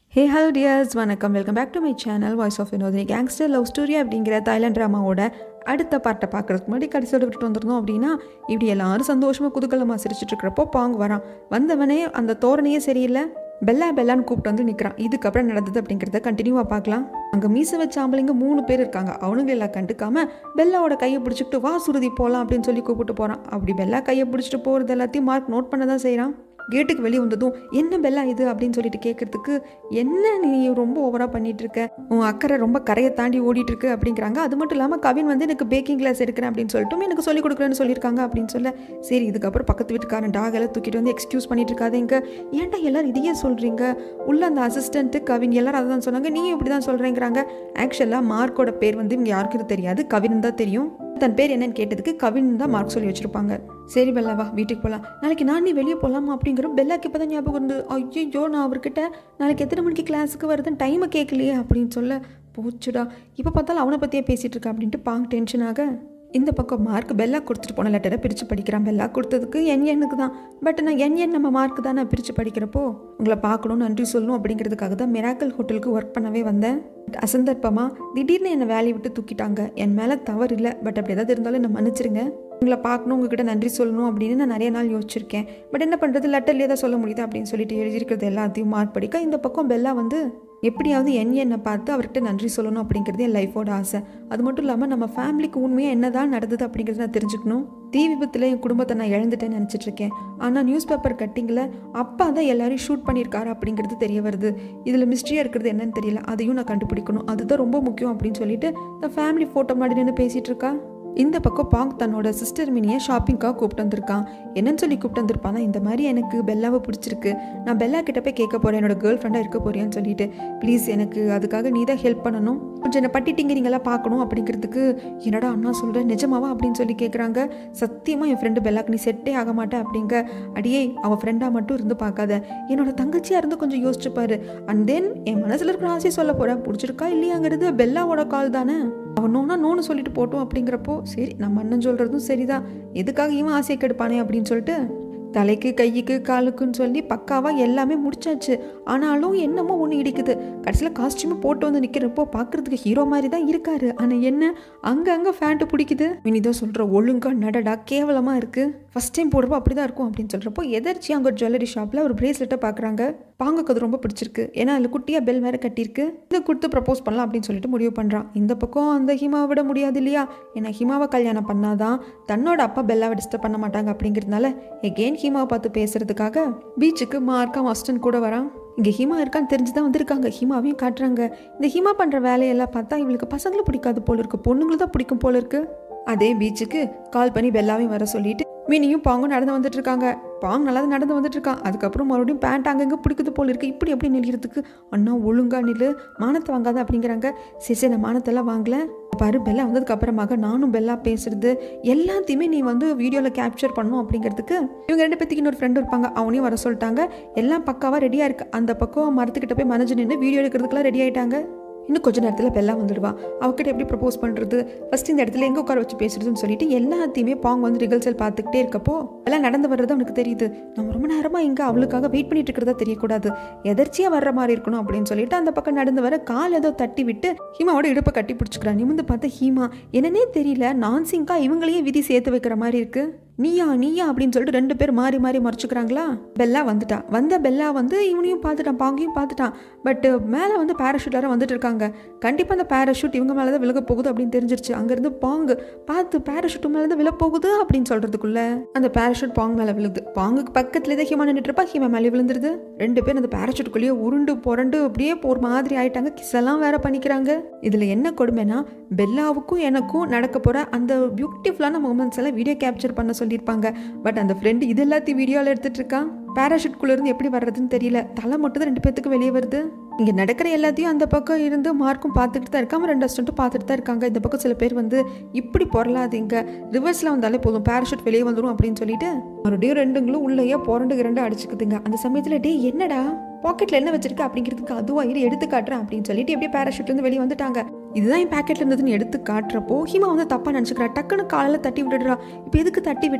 ஹே hello dears வணக்கம் welcome back to my channel voice of Vinodhini gangster love story அப்படிங்கிற Thailand ட்ராமாவோட அடுத்த பாட்டை பார்க்குறதுக்கு முன்னாடி கடைசியோட விட்டுட்டு வந்திருந்தோம் அப்படின்னா இப்படி எல்லாரும் சந்தோஷமாக குதூகலமாக சிரிச்சிட்டு இருக்கிறப்போ பாங் வரான் வந்தவனே அந்த தோரணையே சரியில்லை பெல்லா பெல்லான்னு கூப்பிட்டு வந்து நிற்கிறான் இதுக்கப்புறம் நடந்தது அப்படிங்கிறத கண்டினியூவாக பார்க்கலாம் அங்கே மீச வச்ச ஆம்பளைங்க மூணு பேர் இருக்காங்க அவனுங்க எல்லாம் கண்டுக்காம பெல்லாவோட கையை பிடிச்சிக்கிட்டு வா சுருதி போகலாம் அப்படின்னு சொல்லி கூப்பிட்டு போகிறான் அப்படி பெல்லா கையை பிடிச்சிட்டு போகிறது எல்லாத்தையும் மார்க் நோட் பண்ண தான் செய்கிறான் கேட்டுக்கு வெளியே வந்ததும் என்ன பெல்லா இது அப்படின்னு சொல்லிட்டு கேட்கறதுக்கு என்ன நீ ரொம்ப ஓவராக பண்ணிட்டு இருக்க உன் அக்கறை ரொம்ப கரையை தாண்டி ஓடிட்டு இருக்கு அப்படிங்கிறாங்க அது மட்டும் இல்லாமல் கவின் வந்து எனக்கு பேக்கிங் கிளாஸ் எடுக்கிறேன் அப்படின்னு சொல்லிட்டு எனக்கு சொல்லிக் கொடுக்குறேன்னு சொல்லியிருக்காங்க அப்படின்னு சொல்ல சரி இதுக்கப்புறம் பக்கத்து வீட்டுக்காரன் டாக் எல்லாம் தூக்கிட்டு வந்து எக்ஸ்கியூஸ் பண்ணிட்டு இருக்காதீங்க ஏன்டா எல்லாரும் இதையே சொல்கிறீங்க உள்ள அந்த அசிஸ்டன்ட்டு கவின் எல்லாரும் அதை தான் சொன்னாங்க நீயும் இப்படி தான் சொல்கிறேங்கிறாங்க ஆக்சுவலாக மார்க்கோட பேர் வந்து இவங்க யாருக்கும் இது தெரியாது கவின் தான் தெரியும் தன் பேர் என்னன்னு கேட்டதுக்கு கவின் தான் மார்க் சொல்லி வச்சிருப்பாங்க சரி பெல்லா வா வீட்டுக்கு போகலாம் நாளைக்கு நான் நீ வெளியே போகலாமா அப்படிங்கிற பெல்லாக்கு இப்போ தான் ஞாபகம் இருந்து ஐயோ நான் அவர்கிட்ட நாளைக்கு எத்தனை மணிக்கு கிளாஸுக்கு வருதுன்னு டைமை கேட்கலையே அப்படின்னு சொல்ல போச்சுடா இப்போ பார்த்தாலும் அவனை பற்றியே பேசிகிட்டு இருக்கா அப்படின்ட்டு பாங்க டென்ஷன் ஆக இந்த பக்கம் மார்க் பெல்லா கொடுத்துட்டு போன லெட்டரை பிரித்து படிக்கிறான் பெல்லா கொடுத்ததுக்கு என் எண்ணுக்கு தான் பட் நான் என் எண் நம்ம மார்க் தான் நான் பிரித்து படிக்கிறப்போ உங்களை பார்க்கணும் நன்றி சொல்லணும் அப்படிங்கிறதுக்காக தான் மிராக்கல் ஹோட்டலுக்கு ஒர்க் பண்ணவே வந்தேன் அசந்தர்ப்பமாக திடீர்னு என்னை வேலையை விட்டு தூக்கிட்டாங்க என் மேலே தவறு இல்லை பட் அப்படி ஏதாவது இருந்தாலும் என்னை மன்னிச்சிருங்க உங்களை பார்க்கணும் உங்ககிட்ட நன்றி சொல்லணும் அப்படின்னு நான் நிறைய நாள் யோசிச்சிருக்கேன் பட் என்ன பண்ணுறது லெட்டர்லேயே தான் சொல்ல முடியுது அப்படின்னு சொல்லிட்டு எழுதியிருக்கிறது எல்லாத்தையும் மார்க் படிக்க இந்த பக்கம் பெல்லா வந்து எப்படியாவது என் என்னை பார்த்து அவர்கிட்ட நன்றி சொல்லணும் அப்படிங்கிறது என் லைஃபோட ஆசை அது மட்டும் இல்லாமல் நம்ம ஃபேமிலிக்கு உண்மையாக என்னதான் நடந்தது அப்படிங்கிறத நான் தெரிஞ்சுக்கணும் தீ விபத்தில் என் குடும்பத்தை நான் இழந்துட்டேன்னு நினச்சிட்டு இருக்கேன் ஆனால் நியூஸ் பேப்பர் கட்டிங்கில் அப்பா தான் எல்லாரையும் ஷூட் பண்ணியிருக்காரு அப்படிங்கிறது தெரிய வருது இதில் மிஸ்ட்ரியாக இருக்கிறது என்னன்னு தெரியல அதையும் நான் கண்டுபிடிக்கணும் அதுதான் ரொம்ப முக்கியம் அப்படின்னு சொல்லிட்டு இந்த ஃபேமிலி ஃபோட்டோ முன்னாடி நின்று பேசிகிட்டு இருக்கா இந்த பக்கம் பாங் தன்னோட சிஸ்டர் மினியை ஷாப்பிங்காக கூப்பிட்டு வந்திருக்கான் என்னன்னு சொல்லி கூப்பிட்டு வந்திருப்பானா இந்த மாதிரி எனக்கு பெல்லாவை பிடிச்சிருக்கு நான் பெல்லா கிட்ட போய் கேட்க போகிறேன் என்னோட கேர்ள் ஃப்ரெண்டாக இருக்க போறியான்னு சொல்லிட்டு ப்ளீஸ் எனக்கு அதுக்காக நீ தான் ஹெல்ப் பண்ணணும் கொஞ்சம் என்னை பட்டிட்டிங்க நீங்களாம் பார்க்கணும் அப்படிங்கிறதுக்கு என்னடா அண்ணா சொல்கிறேன் நிஜமாவா அப்படின்னு சொல்லி கேட்குறாங்க சத்தியமாக என் ஃப்ரெண்டு பெல்லாக்கு நீ செட்டே ஆக மாட்டேன் அப்படிங்க அடியே அவள் ஃப்ரெண்டாக மட்டும் இருந்து பார்க்காத என்னோட தங்கச்சியாக இருந்து கொஞ்சம் யோசிச்சுப்பாரு அண்ட் தென் என் மனசில் இருக்கிற ஆசையை சொல்ல போகிறேன் பிடிச்சிருக்கா இல்லையாங்கிறது பெல்லாவோட கால் தானே அவன் நோனா நோன்னு சொல்லிட்டு போட்டோம் அப்படிங்கிறப்போ சரி நம்ம அண்ணன் சொல்கிறதும் சரிதான் எதுக்காக இவன் ஆசையை கெடுப்பானே அப்படின்னு சொல்லிட்டு தலைக்கு கைக்கு காலுக்குன்னு சொல்லி பக்காவாக எல்லாமே முடிச்சாச்சு ஆனாலும் என்னமோ ஒன்று இடிக்குது கடைசியில் காஸ்டியூமை போட்டு வந்து நிற்கிறப்போ பார்க்குறதுக்கு ஹீரோ மாதிரி தான் இருக்காரு ஆனால் என்ன அங்கங்கே ஃபேண்ட்டு பிடிக்குது இனிதான் சொல்கிற ஒழுங்கா நடடா கேவலமாக இருக்குது ஃபஸ்ட் டைம் போடுறப்போ அப்படி தான் இருக்கும் அப்படின்னு சொல்கிறப்போ எதர்ச்சி அங்கே ஒரு ஜுவல்லரி ஷாப்பில் ஒரு பிரேஸ்லெட்டை பார்க்குறாங்க பாங்கக்கு அது ரொம்ப பிடிச்சிருக்கு ஏன்னா அதில் குட்டியாக பெல் வேறு கட்டியிருக்கு இதை கொடுத்து ப்ரப்போஸ் பண்ணலாம் அப்படின்னு சொல்லிட்டு முடிவு பண்ணுறான் இந்த பக்கம் அந்த ஹிமாவை விட முடியாது இல்லையா ஏன்னா ஹிமாவை கல்யாணம் பண்ணாதான் தன்னோட அப்பா பெல்லாவை டிஸ்டர்ப் பண்ண மாட்டாங்க அப்படிங்கிறதுனால எகெயின் ஹிமாவை பார்த்து பேசுறதுக்காக பீச்சுக்கு மார்க்கா மாஸ்டன் கூட வரான் இங்கே ஹிமா இருக்கான்னு தெரிஞ்சு தான் வந்திருக்காங்க ஹிமாவையும் காட்டுறாங்க இந்த ஹிமா பண்ணுற வேலையெல்லாம் பார்த்தா இவளுக்கு பசங்களை பிடிக்காது போல இருக்கு பொண்ணுங்களை தான் பிடிக்கும் போல இருக்கு அதே பீச்சுக்கு கால் பண்ணி பெல்லாவையும் வர சொல்லிட்டு மினியும் பாங்கும் நடந்து வந்துட்டு இருக்காங்க பாங் நல்லா தான் நடந்து வந்துட்டு இருக்கான் அதுக்கப்புறம் மறுபடியும் பேண்ட் அங்கங்கே பிடிக்குது போல இருக்கு இப்படி எப்படி நெளிகிறதுக்கு அண்ணா ஒழுங்கா நில்லு மானத்தை வாங்காத அப்படிங்கிறாங்க சரி சரி நான் மானத்தெல்லாம் வாங்கல பாரு பெல்லா வந்ததுக்கு அப்புறமாக நானும் பெல்லா பேசுறது எல்லாத்தையுமே நீ வந்து வீடியோவில் கேப்சர் பண்ணும் அப்படிங்கிறதுக்கு இவங்க ரெண்டு பேத்துக்கு இன்னொரு ஃப்ரெண்டு இருப்பாங்க அவனையும் வர சொல்லிட்டாங்க எல்லாம் பக்காவாக ரெடியாக இருக்கு அந்த பக்கம் மரத்துக்கிட்ட போய் மனஞ்சு நின்று வீடியோ எடுக்கிறதுக்குலாம் ரெடி ஆயிட்டாங்க இன்னும் கொஞ்ச நேரத்தில் பெல்லா வந்துடுவா அவகிட்ட எப்படி ப்ரப்போஸ் பண்ணுறது ஃபர்ஸ்ட் இந்த இடத்துல எங்கே உட்கார வச்சு பேசுறதுன்னு சொல்லிட்டு எல்லாத்தையுமே பாங் வந்து ரிகல்சல் பார்த்துக்கிட்டே இருக்கப்போ எல்லாம் நடந்து வர்றது அவனுக்கு தெரியுது நம்ம ரொம்ப நேரமாக இங்கே அவளுக்காக வெயிட் பண்ணிட்டு இருக்கிறதா தெரியக்கூடாது எதர்ச்சியாக வர்ற மாதிரி இருக்கணும் அப்படின்னு சொல்லிட்டு அந்த பக்கம் நடந்து வர கால் ஏதோ தட்டி விட்டு ஹீமாவோட இடுப்பை கட்டி பிடிச்சிக்கிறான் நிமிந்து பார்த்து ஹீமா என்னன்னே தெரியல நான்சிங்கா இவங்களையே விதி சேர்த்து வைக்கிற மாதிரி இருக்கு நீயா நீயா அப்படின்னு சொல்லிட்டு ரெண்டு பேர் மாறி மாறி மறைச்சிக்கிறாங்களா பெல்லா வந்துட்டா வந்த பெல்லா வந்து இவனையும் பார்த்துட்டான் பாங்கையும் பார்த்துட்டான் பட் மேலே வந்து பேராஷூட்டார வந்துட்டு இருக்காங்க கண்டிப்பாக அந்த பேராஷூட் இவங்க மேலே தான் விலக போகுது அப்படின்னு தெரிஞ்சிருச்சு அங்கேருந்து பாங்கு பார்த்து பேராஷூட் மேலே தான் விழ போகுது அப்படின்னு சொல்கிறதுக்குள்ள அந்த பேராஷூட் பாங் மேலே விழுது பாங்குக்கு பக்கத்துலேயே தான் ஹிமா நின்றுட்டு இருப்பா ஹிமா மேலே விழுந்துருது ரெண்டு பேரும் அந்த பேராஷூட்டுக்குள்ளேயே உருண்டு புரண்டு அப்படியே ஒரு மாதிரி ஆயிட்டாங்க கிஸ் எல்லாம் வேற பண்ணிக்கிறாங்க இதில் என்ன கொடுமைனா பெல்லாவுக்கும் எனக்கும் நடக்க போகிற அந்த பியூட்டிஃபுல்லான மூமெண்ட்ஸ் எல்லாம் வீடியோ கேப்சர் பண்ண சொல்லியிருப்பாங்க பட் அந்த ஃப்ரெண்டு இது எல்லாத்தையும் வீடியோவில் எடுத்துகிட்டு இருக்கான் பேராஷூட்குள்ளே இருந்து எப்படி வர்றதுன்னு தெரியல தலை மட்டும் தான் ரெண்டு பேத்துக்கு வெளியே வருது இங்கே நடக்கிற எல்லாத்தையும் அந்த பக்கம் இருந்து மார்க்கும் பார்த்துட்டு தான் இருக்காம ரெண்டு அஸ்டண்ட்டும் பார்த்துட்டு தான் இருக்காங்க இந்த பக்கம் சில பேர் வந்து இப்படி பொருளாதீங்க ரிவர்ஸில் வந்தாலே போதும் பேராஷூட் வெளியே வந்துடும் அப்படின்னு சொல்லிட்டு மறுபடியும் ரெண்டுங்களும் உள்ளேயே புரண்டு ரெண்டு அடிச்சுக்குதுங்க அந்த சமயத்தில் டே என்னடா பாக்கெட்டில் என்ன வச்சிருக்க அப்படிங்கிறதுக்கு அதுவா இரு எடுத்து காட்டுறேன் அப்படின்னு சொல்லிட்டு எப்படியே பேராஷூட்லேருந்து வெளியே வந்துட்டாங்க இதுதான் என் பேக்கெட்ல இருந்ததுன்னு எடுத்து காட்டுறப்போ ஹிமா வந்து தப்பாக நினச்சிக்கிறா டக்குன்னு காலையில் தட்டி விட்டுடுறா இப்போ எதுக்கு தட்டி விட்டேன்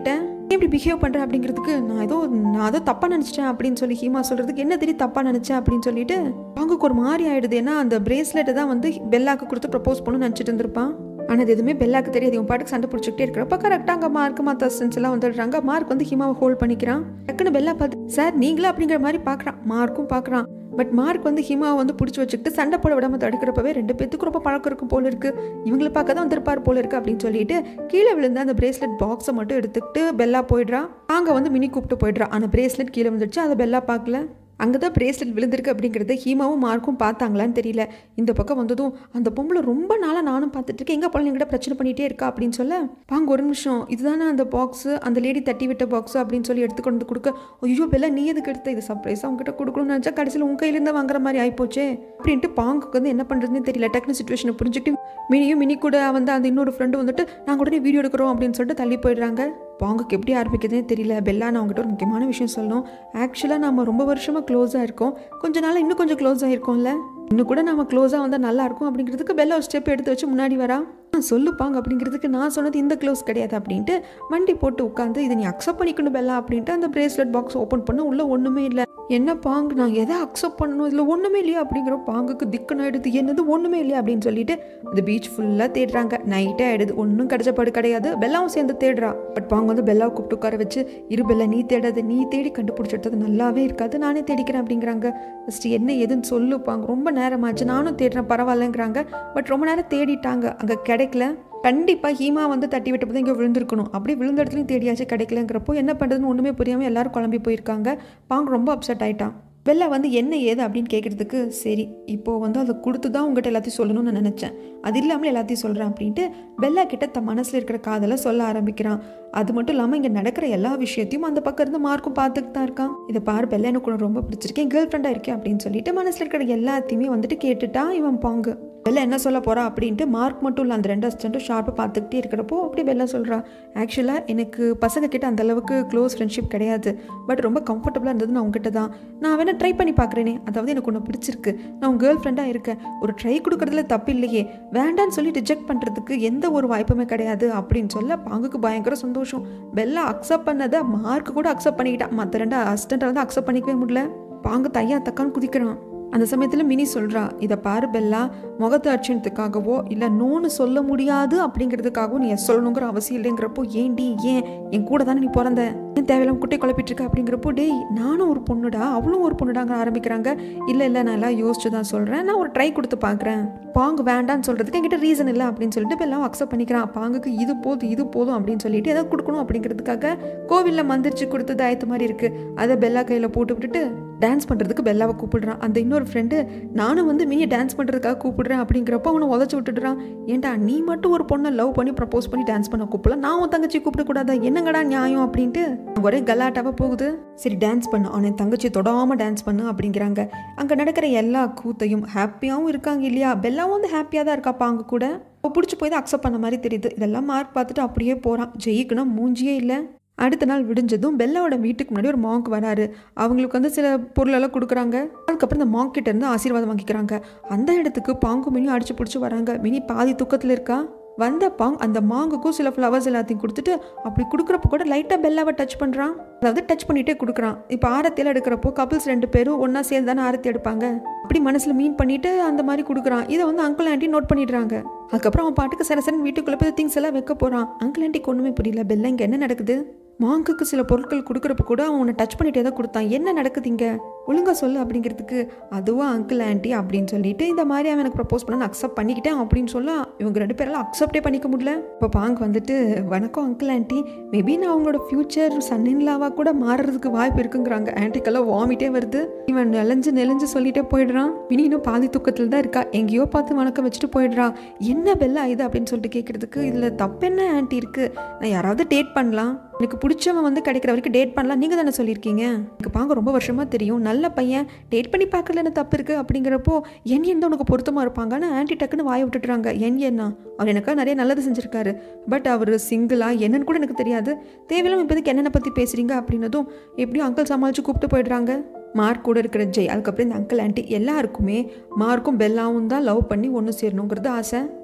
நீ இப்படி பிஹேவ் பண்ணுற அப்படிங்கிறதுக்கு நான் ஏதோ நான் ஏதோ தப்பாக நினச்சிட்டேன் அப்படின்னு சொல்லி ஹீமா சொல்கிறதுக்கு என்ன தெரியும் தப்பாக நினச்சேன் அப்படின்னு சொல்லிட்டு பாங்குக்கு ஒரு மாதிரி ஆயிடுது ஏன்னா அந்த பிரேஸ்லெட்டை தான் வந்து பெல்லாக்கு கொடுத்து ப்ரப்போஸ் பண்ணணும்னு நினச்சிட்டு இருந்திருப்பான் ஆனால் அது எதுவுமே பெல்லாக்கு தெரியாது இவன் பாட்டுக்கு சண்டை பிடிச்சிக்கிட்டே இருக்கிறப்ப கரெக்டாக அங்கே மார்க் மற்ற அசிஸ்டன்ஸ் எல்லாம் வந்துடுறாங்க மார்க் வந்து ஹிமாவை ஹோல்ட் பண்ணிக்கிறான் டக்குன்னு பெல்லா பார்த்து சார் நீங்களா அப்படிங்கிற மாதிரி பார்க்குறான் மார்க்கும் பார்க்குறான் பட் மார்க் வந்து ஹிமாவை வந்து பிடிச்சி வச்சுக்கிட்டு சண்டை போட விடாம தடுக்கிறப்பவே ரெண்டு பேத்துக்கு ரொம்ப பழக்கம் இருக்கும் போல இருக்கு இவங்களை பார்க்க தான் வந்திருப்பார் போல இருக்கு அப்படின்னு சொல்லிட்டு கீழே விழுந்த அந்த பிரேஸ்லெட் பாக்ஸை மட்டும் எடுத்துக்கிட்டு பெல்லா போயிடுறா அங்கே வந்து மினி கூப்பிட்டு போயிடுறா அந்த பிரேஸ்லெட் கீழே வந்துடுச்சு அதை பெல்லா பார்க்கல அங்கே தான் பிரேஸ்லெட் விழுந்திருக்கு அப்படிங்கிறத ஹீமாவும் மார்க்கும் பார்த்தாங்களான்னு தெரியல இந்த பக்கம் வந்ததும் அந்த பொம்பளை ரொம்ப நாளாக நானும் பார்த்துட்டு இருக்கேன் எங்கே போல எங்கிட்ட பிரச்சனை பண்ணிகிட்டே இருக்கா அப்படின்னு சொல்ல வாங்க ஒரு நிமிஷம் இதுதானே அந்த பாக்ஸு அந்த லேடி தட்டி விட்ட பாக்ஸ் அப்படின்னு சொல்லி எடுத்து கொண்டு வந்து கொடுக்க ஐயோ பெல்ல நீ எதுக்கு எடுத்த இது சர்ப்ரைஸ் அவங்ககிட்ட கொடுக்கணும்னு நினச்சா கடைசியில் உங்கள் கையிலேருந்து வாங்குற மாதிரி ஆயிப்போச்சே அப்படின்ட்டு பாங்குக்கு வந்து என்ன பண்ணுறதுன்னு தெரியல டக்குனு சுச்சுவேஷனை புரிஞ்சுக்கிட்டு மினியும் மினி கூட வந்து அந்த இன்னொரு ஃப்ரெண்டு வந்துட்டு நாங்கள் உடனே வீடியோ எடுக்கிறோம் அப்படின்னு சொல்லிட்டு தள்ளி போயிடுறாங்க பாங்குக்கு எப்படி ஆரம்பிக்கிறதுனே தெரியல பெல்லா நான் அவங்ககிட்ட ஒரு முக்கியமான விஷயம் சொல்லணும் ஆக்சுவலாக நம்ம ரொம்ப வருஷமாக க்ளோஸாக இருக்கோம் கொஞ்ச நாள் இன்னும் கொஞ்சம் க்ளோஸ் ஆகிருக்கோம்ல இன்னும் கூட நம்ம க்ளோஸாக வந்தால் நல்லா இருக்கும் அப்படிங்கிறதுக்கு பெல்லா ஒரு ஸ்டெப் எடுத்து வச்சு முன்னாடி வரா "ஆ, சொல்லுப்பாங்க அப்படிங்கிறதுக்கு நான் சொன்னது இந்த க்ளோஸ் கிடையாது அப்படின்ட்டு வண்டி போட்டு உட்காந்து இதை நீ அக்செப்ட் பண்ணிக்கணும் பெல்லா அப்படின்ட்டு அந்த பிரேஸ்லெட் பாக்ஸ் ஓப்பன் பண்ண உள்ள ஒன்றுமே இல்லை என்ன பாங்கு நான் எதை அக்செப்ட் பண்ணணும் இதில் ஒன்றுமே இல்லையா அப்படிங்கிற பாங்குக்கு திக்குன்னு ஆயிடுது என்னது ஒன்றுமே இல்லையா அப்படின்னு சொல்லிட்டு அந்த பீச் ஃபுல்லாக தேடுறாங்க நைட்டே ஆயிடுது ஒன்றும் கிடைச்சப்பாடு கிடையாது பெல்லாவும் சேர்ந்து தேடுறா பட் பாங்க வந்து பெல்லாவை கூப்பிட்டு உட்கார வச்சு இரு பெல்லா நீ தேடாத நீ தேடி கண்டுபிடிச்சிட்டது நல்லாவே இருக்காது நானே தேடிக்கிறேன் அப்படிங்கிறாங்க ஃபஸ்ட்டு என்ன எதுன்னு சொல்லுப்பாங்க ரொம்ப நேரமாச்சு நானும் தேடுறேன் பரவாயில்லங்கிறாங்க பட் ரொம்ப நேரம் தேடிட்டாங்க அங்கே கிடைக்கல கண்டிப்பாக ஹீமா வந்து தட்டி விட்டு போது இங்கே விழுந்திருக்கணும் அப்படி விழுந்த இடத்துலையும் தேடியாச்சு கிடைக்கலங்கிறப்போ என்ன பண்ணுறதுன்னு ஒன்றுமே புரியாமல் எல்லாரும் குழம்பி போயிருக்காங்க பாங்க ரொம்ப அப்செட் ஆயிட்டான் பெல்லா வந்து என்ன ஏது அப்படின்னு கேட்குறதுக்கு சரி இப்போது வந்து அதை கொடுத்து தான் உங்ககிட்ட எல்லாத்தையும் சொல்லணும்னு நான் நினச்சேன் அது இல்லாமல் எல்லாத்தையும் சொல்கிறேன் அப்படின்ட்டு பெல்லா கிட்ட தன் மனசில் இருக்கிற காதலை சொல்ல ஆரம்பிக்கிறான் அது மட்டும் இல்லாமல் இங்கே நடக்கிற எல்லா விஷயத்தையும் அந்த பக்கம் இருந்து மார்க்கும் பார்த்துட்டு தான் இருக்கான் இதை பாரு பெல்லா எனக்கு உனக்கு ரொம்ப பிடிச்சிருக்கேன் கேர்ள் ஃப்ரெண்டாக இருக்கேன் அப்படின்னு சொல்லிட்டு மனசில் இருக்கிற எல்லாத்தையுமே வந்துட்டு கேட்டுட்டா இவன் பாங்கு பெல்லா என்ன சொல்ல போறா அப்படின்ட்டு மார்க் மட்டும் இல்லை அந்த ரெண்டு அசிஸ்டண்ட்டும் ஷார்ப்பாக பார்த்துக்கிட்டே இருக்கிறப்போ அப்படி பெல்லா சொல்கிறா ஆக்சுவலாக எனக்கு பசங்க கிட்ட அந்த அளவுக்கு க்ளோஸ் ஃப்ரெண்ட்ஷிப் கிடையாது பட் ரொம்ப கம்ஃபர்டபுளாக இருந்தது நான் உங்ககிட்ட தான் நான் வேணா ட்ரை பண்ணி பார்க்குறேனே அதாவது எனக்கு ஒன்று பிடிச்சிருக்கு நான் உன் கேர்ள் ஃப்ரெண்டாக இருக்கேன் ஒரு ட்ரை கொடுக்கறதுல தப்பு இல்லையே வேண்டான்னு சொல்லி ரிஜெக்ட் பண்ணுறதுக்கு எந்த ஒரு வாய்ப்புமே கிடையாது அப்படின்னு சொல்ல பாங்குக்கு பயங்கர சந்தோஷம் பெல்லா அக்செப்ட் பண்ணதை மார்க் கூட அக்செப்ட் பண்ணிக்கிட்டான் மற்ற ரெண்டு அசிஸ்டண்ட்டை வந்து அக்செப்ட் பண்ணிக்கவே முடியல பாங்கு தையா தக்கான்னு குதிக்கிறான் அந்த சமயத்தில் மினி சொல்கிறா இதை பாரு பெல்லா முகத்து அட்சணத்துக்காகவோ இல்லை நோன்னு சொல்ல முடியாது அப்படிங்கிறதுக்காகவோ நீ எஸ் சொல்லணுங்கிற அவசியம் இல்லைங்கிறப்போ ஏன்டி ஏன் என் கூட தானே நீ பிறந்த ஏன் தேவையில்லாம குட்டை குழப்பிட்டு இருக்க அப்படிங்கிறப்போ டேய் நானும் ஒரு பொண்ணுடா அவளும் ஒரு பொண்ணுடாங்க ஆரம்பிக்கிறாங்க இல்லை இல்லை நான் எல்லாம் யோசிச்சு தான் சொல்கிறேன் நான் ஒரு ட்ரை கொடுத்து பார்க்குறேன் பாங்கு வேண்டான்னு சொல்கிறதுக்கு என்கிட்ட ரீசன் இல்லை அப்படின்னு சொல்லிட்டு பெல்லாம் அக்செப்ட் பண்ணிக்கிறான் பாங்குக்கு இது போதும் இது போதும் அப்படின்னு சொல்லிட்டு ஏதாவது கொடுக்கணும் அப்படிங்கிறதுக்காக கோவிலில் மந்திரிச்சு கொடுத்தது ஆயத்து மாதிரி இருக்குது அதை பெல்லா கையில் போட்டு விட்டுட்டு டான்ஸ் பண்ணுறதுக்கு பெல்லாவை கூப்பிடுறான் அந்த இன்னொரு ஃப்ரெண்டு நானும் வந்து மினியை டான்ஸ் பண்ணுறதுக்காக கூப்பிடுறேன் அப்படிங்கிறப்ப அவனை உதச்சி விட்டுடுறான் ஏன்டா நீ மட்டும் ஒரு பொண்ணை லவ் பண்ணி ப்ரப்போஸ் பண்ணி டான்ஸ் பண்ண கூப்பிடலாம் நான் உன் தங்கச்சி கூப்பிடக்கூடாதா என்னங்கடா நியாயம் அப்படின்ட்டு ஒரே கலாட்டாவாக போகுது சரி டான்ஸ் பண்ணு அவனை தங்கச்சி தொடாமல் டான்ஸ் பண்ணு அப்படிங்கிறாங்க அங்கே நடக்கிற எல்லா கூத்தையும் ஹாப்பியாகவும் இருக்காங்க இல்லையா பெல்லாவும் வந்து ஹாப்பியாக தான் இருக்காப்பா அங்கே கூட இப்போ பிடிச்சி போய் தான் அக்செப்ட் பண்ண மாதிரி தெரியுது இதெல்லாம் மார்க் பார்த்துட்டு அப்படியே போகிறான் ஜெயிக்கணும் மூஞ்சியே இல்லை அடுத்த நாள் விடிஞ்சதும் பெல்லாவோட வீட்டுக்கு முன்னாடி ஒரு மாங்க் வராரு அவங்களுக்கு வந்து சில பொருளெல்லாம் கொடுக்குறாங்க அதுக்கப்புறம் இந்த மாங்க் கிட்ட இருந்து ஆசீர்வாதம் வாங்கிக்கிறாங்க அந்த இடத்துக்கு பாங்கு மினி அடிச்சு பிடிச்சி வராங்க மினி பாதி தூக்கத்தில் இருக்கா வந்த பாங் அந்த மாங்குக்கும் சில ஃப்ளவர்ஸ் எல்லாத்தையும் கொடுத்துட்டு அப்படி கொடுக்குறப்ப கூட லைட்டாக பெல்லாவை டச் பண்ணுறான் அதாவது டச் பண்ணிகிட்டே கொடுக்குறான் இப்போ ஆரத்தியில் எடுக்கிறப்போ கபிள்ஸ் ரெண்டு பேரும் ஒன்றா சேர்ந்து தானே ஆரத்தி எடுப்பாங்க அப்படி மனசில் மீன் பண்ணிட்டு அந்த மாதிரி கொடுக்குறான் இதை வந்து அங்கிள் ஆண்டி நோட் பண்ணிடுறாங்க அதுக்கப்புறம் அவன் பாட்டுக்கு சரசரன் வீட்டுக்குள்ளே போய் திங்ஸ் எல்லாம் வைக்க போகிறான் அங்கிள் ஆண்டிக்கு ஒன்றுமே புரியல பெல்ல இங்கே என்ன நடக்குது மாங்குக்கு சில பொருட்கள் கொடுக்குறப்ப கூட அவன் உன்னை டச் பண்ணிட்டே தான் கொடுத்தான் என்ன நடக்குது இங்கே ஒழுங்கா சொல்லு அப்படிங்கிறதுக்கு அதுவா அங்கிள் ஆண்டி அப்படின்னு சொல்லிட்டு இந்த மாதிரி அவன் எனக்கு ப்ரப்போஸ் பண்ண நான் அக்செப்ட் பண்ணிக்கிட்டேன் அப்படின்னு சொல்ல இவங்க ரெண்டு பேரெல்லாம் அக்செப்டே பண்ணிக்க முடியல இப்போ பாங்க் வந்துட்டு வணக்கம் அங்கிள் ஆண்டி மேபி நான் அவங்களோட ஃப்யூச்சர் சன்னின்லாவாக கூட மாறுறதுக்கு வாய்ப்பு இருக்குங்கிறாங்க ஆன்ட்டிக்கெல்லாம் வாமிட்டே வருது இவன் நெலஞ்சு நெலஞ்சு சொல்லிட்டே போயிடுறான் மினி இன்னும் பாதி தூக்கத்தில் தான் இருக்கா எங்கேயோ பார்த்து வணக்கம் வச்சுட்டு போயிடுறா என்ன பெல்லா இது அப்படின்னு சொல்லிட்டு கேட்குறதுக்கு இதில் தப்பு என்ன ஆன்ட்டி இருக்குது நான் யாராவது டேட் பண்ணலாம் எனக்கு பிடிச்சவன் வந்து கிடைக்கிற வரைக்கும் டேட் பண்ணலாம் நீங்கள் தானே சொல்லியிருக்கீங்க எனக்கு பாங்க ரொம்ப வருஷமாக தெரியும் நல்ல பையன் டேட் பண்ணி பார்க்கல என்ன தப்பு இருக்குது அப்படிங்கிறப்போ என் எந்த உனக்கு பொருத்தமாக இருப்பாங்கன்னு ஆன்ட்டி டக்குன்னு வாயை விட்டுட்டுறாங்க என் என்ன அவர் எனக்காக நிறைய நல்லது செஞ்சுருக்காரு பட் அவர் சிங்கிளா என்னன்னு கூட எனக்கு தெரியாது தேவையில்லாம இப்போதைக்கு என்னென்ன பற்றி பேசுகிறீங்க அப்படின்னதும் எப்படியும் அங்கிள் சமாளித்து கூப்பிட்டு போயிடுறாங்க மார்க் கூட இருக்கிற ஜெய் அதுக்கப்புறம் இந்த அங்கிள் ஆண்டி எல்லாருக்குமே மார்க்கும் பெல்லாவும் தான் லவ் பண்ணி ஒன்று சேரணுங்கிறது ஆசை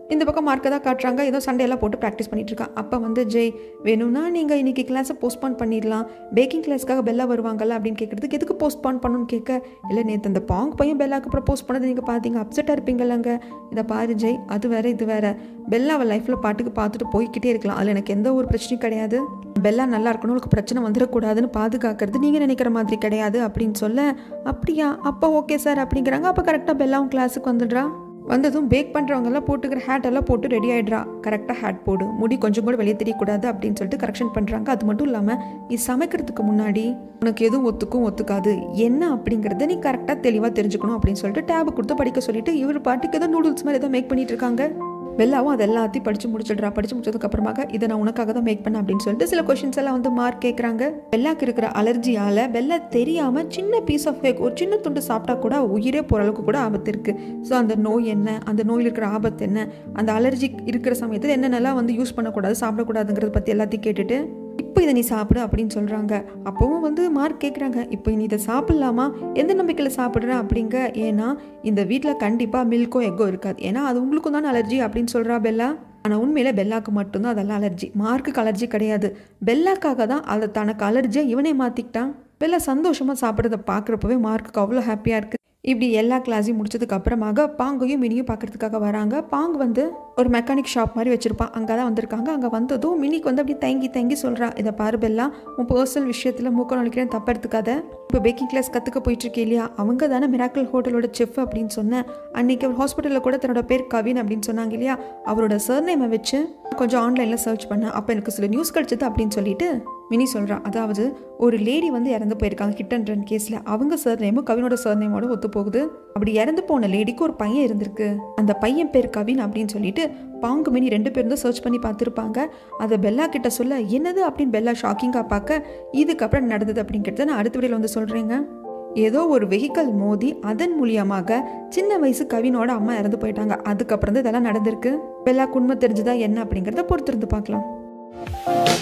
இந்த பக்கம் மார்க்கை தான் காட்டுறாங்க ஏதோ சண்டையெல்லாம் போட்டு ப்ராக்டிஸ் பண்ணிட்டு இருக்கான் அப்போ வந்து ஜெய் வேணும்னா நீங்கள் இன்னைக்கு கிளாஸை போஸ்ட்பான் பண்ணிடலாம் பேக்கிங் கிளாஸ்க்காக பெல்லா வருவாங்கல்ல அப்படின்னு கேட்குறதுக்கு எதுக்கு போஸ்ட்பான் பண்ணணும்னு கேட்க இல்லை நேற்று அந்த பாங் பையன் பெல்லாக்கு ப்ரப்போஸ் பண்ணது நீங்கள் பார்த்தீங்க அப்செட்டாக இருப்பீங்கல்லங்க இதை பாரு ஜெய் அது வேற இது வேற பெல்லா அவள் லைஃப்பில் பாட்டுக்கு பார்த்துட்டு போய்கிட்டே இருக்கலாம் அதில் எனக்கு எந்த ஒரு பிரச்சனையும் கிடையாது பெல்லா நல்லா இருக்கணும் உங்களுக்கு பிரச்சனை வந்துடக்கூடாதுன்னு பாதுகாக்கிறது நீங்கள் நினைக்கிற மாதிரி கிடையாது அப்படின்னு சொல்ல அப்படியா அப்போ ஓகே சார் அப்படிங்கிறாங்க அப்போ கரெக்டாக பெல்லாவும் கிளாஸுக்கு வந்துடுறா வந்ததும் பேக் பண்ணுறவங்கெல்லாம் போட்டுக்கிற ஹேட் எல்லாம் போட்டு ரெடி ஆகிடுறா கரெக்டாக ஹேட் போடு முடி கொஞ்சம் கூட வெளியே தெரியக்கூடாது அப்படின்னு சொல்லிட்டு கரெக்ஷன் பண்ணுறாங்க அது மட்டும் இல்லாமல் நீ சமைக்கிறதுக்கு முன்னாடி உனக்கு எதுவும் ஒத்துக்கும் ஒத்துக்காது என்ன அப்படிங்கிறத நீ கரெக்டாக தெளிவாக தெரிஞ்சுக்கணும் அப்படின்னு சொல்லிட்டு டேபு கொடுத்து படிக்க சொல்லிட்டு இவர் பாட்டுக்கு ஏதோ நூடுல்ஸ் மாதிரி ஏதோ மேக் பண்ணிட்டு இருக்காங்க பெல்லாவும் அது எல்லாத்தையும் படித்து முடிச்சிடுறா படித்து முடிச்சதுக்கு அப்புறமாக இதை நான் உனக்காக தான் மேக் பண்ணேன் அப்படின்னு சொல்லிட்டு சில கொஷின்ஸ் எல்லாம் வந்து மார்க் கேட்குறாங்க பெல்லாக்கு இருக்கிற அலர்ஜியால் பெல்லா தெரியாமல் சின்ன பீஸ் ஆஃப் கேக் ஒரு சின்ன துண்டு சாப்பிட்டா கூட உயிரே போகிற அளவுக்கு கூட ஆபத்து இருக்குது ஸோ அந்த நோய் என்ன அந்த நோயில் இருக்கிற ஆபத்து என்ன அந்த அலர்ஜி இருக்கிற சமயத்தில் என்னென்னலாம் வந்து யூஸ் பண்ணக்கூடாது சாப்பிடக்கூடாதுங்கிறத பற்றி எல்லாத்தையும் கேட்டுட்டு இப்போ இதை நீ சாப்பிடு அப்படின்னு சொல்கிறாங்க அப்போவும் வந்து மார்க் கேட்குறாங்க இப்போ நீ இதை சாப்பிட்லாமா எந்த நம்பிக்கையில் சாப்பிட்ற அப்படிங்க ஏன்னா இந்த வீட்டில் கண்டிப்பாக மில்க்கோ எக்கோ இருக்காது ஏன்னா அது உங்களுக்கும் தானே அலர்ஜி அப்படின்னு சொல்கிறா பெல்லா ஆனால் உண்மையில பெல்லாக்கு மட்டும்தான் அதெல்லாம் அலர்ஜி மார்க்குக்கு அலர்ஜி கிடையாது பெல்லாக்காக தான் அதை தனக்கு அலர்ஜியை இவனே மாற்றிக்கிட்டான் பெல்லா சந்தோஷமாக சாப்பிட்றத பார்க்குறப்பவே மார்க்குக்கு அவ்வளோ ஹாப்பியாக இருக்குது இப்படி எல்லா கிளாஸையும் முடிச்சதுக்கு அப்புறமாக பாங்கையும் மினியும் பார்க்கறதுக்காக வராங்க பாங் வந்து ஒரு மெக்கானிக் ஷாப் மாதிரி வச்சுருப்பான் அங்கே தான் வந்திருக்காங்க அங்கே வந்ததும் மினிக்கு வந்து அப்படி தயங்கி தயங்கி சொல்கிறா இதை பாரு பெல்லா உன் பர்சனல் விஷயத்தில் மூக்க நுழைக்கிறேன் தப்ப எடுத்துக்காத இப்போ பேக்கிங் கிளாஸ் கற்றுக்க போயிட்டுருக்கே இல்லையா அவங்க தானே மிராக்கிள் ஹோட்டலோட செஃப் அப்படின்னு சொன்னேன் அன்னைக்கு அவர் ஹாஸ்பிட்டலில் கூட தன்னோட பேர் கவின் அப்படின்னு சொன்னாங்க இல்லையா அவரோட சர்நேமை வச்சு கொஞ்சம் ஆன்லைனில் சர்ச் பண்ணேன் அப்போ எனக்கு சில நியூஸ் கிடச்சிது அப்படின்னு சொல்லிட்டு மினி சொல்கிறா அதாவது ஒரு லேடி வந்து இறந்து போயிருக்காங்க ஹிட் அண்ட் ரன் கேஸில் அவங்க சர்நேமும் கவினோட சர்நேமோட ஒத்து போகுது அப்படி இறந்து போன லேடிக்கு ஒரு பையன் இருந்திருக்கு அந்த பையன் பேர் கவின் அப்படின்னு சொல்லிட்டு பாங்கு மினி ரெண்டு பேரும் தான் சர்ச் பண்ணி பார்த்துருப்பாங்க அதை பெல்லா கிட்ட சொல்ல என்னது அப்படின்னு பெல்லா ஷாக்கிங்காக பார்க்க இதுக்கப்புறம் நடந்தது அப்படிங்கிறத நான் அடுத்த வீடியோவில் வந்து சொல்கிறேங்க ஏதோ ஒரு வெஹிக்கல் மோதி அதன் மூலியமாக சின்ன வயசு கவினோட அம்மா இறந்து போயிட்டாங்க அதுக்கப்புறம் தான் இதெல்லாம் நடந்திருக்கு பெல்லா உண்மை தெரிஞ்சுதா என்ன அப்படிங்கிறத பொறுத்திருந்து பார்க்கலாம்